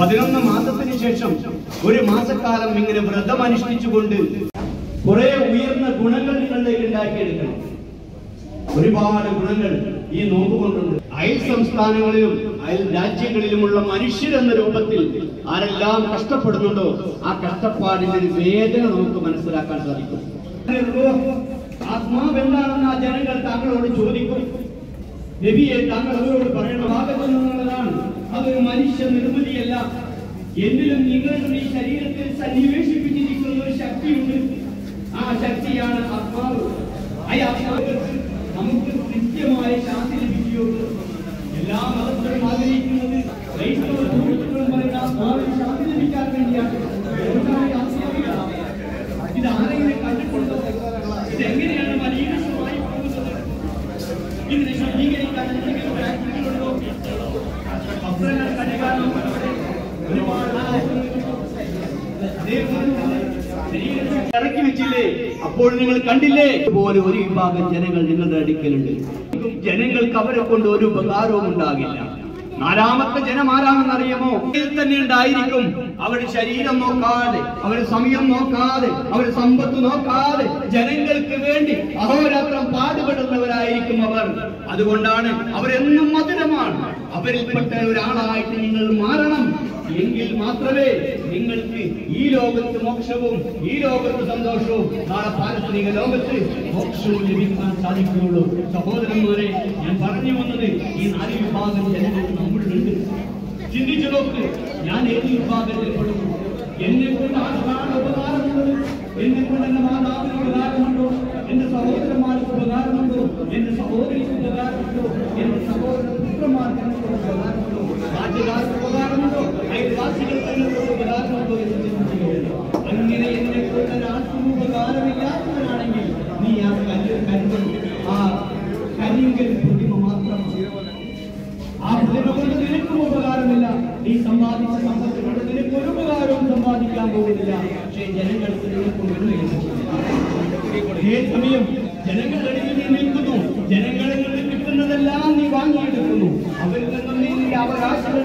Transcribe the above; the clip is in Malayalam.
പതിനൊന്ന് മാസത്തിന് ശേഷം ഒരു മാസക്കാലം ഇങ്ങനെ വ്രതം അനുഷ്ഠിച്ചുകൊണ്ട് കുറെ ഉയർന്ന ഗുണങ്ങൾ നിങ്ങളിലേക്ക് ഉണ്ടാക്കിയെടുക്കണം ഒരുപാട് ഗുണങ്ങൾ ഈ നോമ്പ് കൊണ്ടുണ്ട് അയൽ സംസ്ഥാനങ്ങളിലും അയൽ രാജ്യങ്ങളിലുമുള്ള മനുഷ്യരെന്ന രൂപത്തിൽ ആരെല്ലാം കഷ്ടപ്പെടുന്നുണ്ടോ ആ കഷ്ടപ്പാടിന്റെ ഒരു വേദന നമുക്ക് മനസ്സിലാക്കാൻ സാധിക്കും ആത്മാവ് എന്താണെന്ന് ആ ജനങ്ങൾ താങ്കളോട് ചോദിക്കും നബിയെ താങ്കൾ അവരോട് പറയണം ആകത്തുന്നുള്ളതാണ് അതൊരു മനുഷ്യ നിർമ്മിതിയല്ല എന്നിലും നിങ്ങളുടെ ഈ ശരീരത്തിൽ സന്നിവേശിപ്പിച്ചിരിക്കുന്ന ഒരു ശക്തിയുണ്ട് ആ ശക്തിയാണ് ആത്മാവ് ആ ആത്മാവർക്ക് നമുക്ക് കൃത്യമായ ശാന്തി ലഭിക്കുകയുള്ളൂ എല്ലാ മതങ്ങളും ആഗ്രഹിക്കുന്നത് ക്രൈസ്തവ സുഹൃത്തുക്കളും പറയുന്ന ആത്മാവിന് ശാന്തി ലഭിക്കാൻ വേണ്ടിയാണ് എന്താണ് ആത്മാവില്ല? ഇത് ആരെങ്കിലും കണ്ടിട്ടുണ്ടോ ഇത് എങ്ങനെയാണ് മലീനസമായി പോകുന്നത് ഇതിനെ ശുദ്ധീകരിക്കാൻ എന്തെങ്കിലും പ്രാക്ടിക്കലുണ്ടോ പത്രങ്ങൾ കണ്ടുകാണും ഒരുപാട് ഇറക്കി വെച്ചില്ലേ അപ്പോൾ നിങ്ങൾ കണ്ടില്ലേ ഇതുപോലെ ഒരു വിഭാഗം ജനങ്ങൾ നിങ്ങളുടെ അടുക്കലുണ്ട് ജനങ്ങൾക്ക് അവരെ കൊണ്ട് ഒരു ഉപകാരവും ഉണ്ടാകില്ല നാലാമത്തെ ജനം ആരാണെന്ന് അറിയാമോ ഇതിൽ തന്നെ ഉണ്ടായിരിക്കും അവരുടെ ശരീരം നോക്കാതെ അവരുടെ സമയം നോക്കാതെ അവരുടെ സമ്പത്ത് നോക്കാതെ ജനങ്ങൾക്ക് വേണ്ടി അഹോരാത്രം പാടുപെടുന്നവരായിരിക്കും അവർ അതുകൊണ്ടാണ് അവരെന്നും മധുരമാണ് അവരിൽപ്പെട്ട ഒരാളായിട്ട് നിങ്ങൾ മാറണം എങ്കിൽ മാത്രമേ നിങ്ങൾക്ക് ഈ ലോകത്ത് മോക്ഷവും ഈ ലോകത്ത് സന്തോഷവും നാളെ പാരസ്പരിക ലോകത്ത് മോക്ഷവും ലഭിക്കാൻ സാധിക്കുകയുള്ളൂ സഹോദരന്മാരെ ഞാൻ പറഞ്ഞു വന്നത് ഈ നാല് വിഭാഗം ജനങ്ങൾ നമ്മളിലുണ്ട് ചിന്തിച്ചു നോക്ക് ഞാൻ ഏത് വിഭാഗത്തിൽ പെടുന്നു എന്നെ കൊണ്ട് ആർക്കാണ് ഉപകാരമുള്ളത് എന്നെ കൊണ്ട് എന്റെ മാതാവിന് ഉപകാരമുണ്ടോ എന്റെ സഹോദരന്മാർക്ക് ഉപകാരമുണ്ടോ എന്റെ സഹോദരിക്ക് ഉപകാരമുണ്ടോ എന്റെ സഹോദര പുത്രന്മാർക്ക് എനിക്ക് ഉപകാരമുണ്ടോ നാട്ടുകാർക്ക് ഉപകാരമുണ്ടോ അയൽവാസികൾക്ക് നിങ്ങൾക്ക് ഉപകാരമുണ്ടോ എന്ന് ചിന്തിക്കുകയുള്ളൂ അങ്ങനെ എന്നെ കൊണ്ട് ഒരാൾക്കും ഉപകാരമില്ലാത്തവനാണെങ്കിൽ നീ ആ കല്ല് കല്ല് ആ കരിങ്കൽ പ്രതിമ മാത്രമാണ് ആ പ്രതിമ കൊണ്ട് നിനക്കും ഉപകാരമില്ല നീ സമ്പാദിച്ച സമ്പത്ത് കൊണ്ട് നിനക്ക് ഒരു ഉപകാരവും സമ്പാദിക്കാൻ പോകുന്നില്ല പക്ഷേ ജനങ്ങൾക്ക് നിനക്കും ഒരു അതേ സമയം ജനങ്ങളുടെ നീ നിൽക്കുന്നു ജനങ്ങളിൽ നിന്ന് കിട്ടുന്നതെല്ലാം നീ വാങ്ങിയെടുക്കുന്നു അവരിൽ നിന്നും നീ നിന്റെ അവകാശങ്ങൾ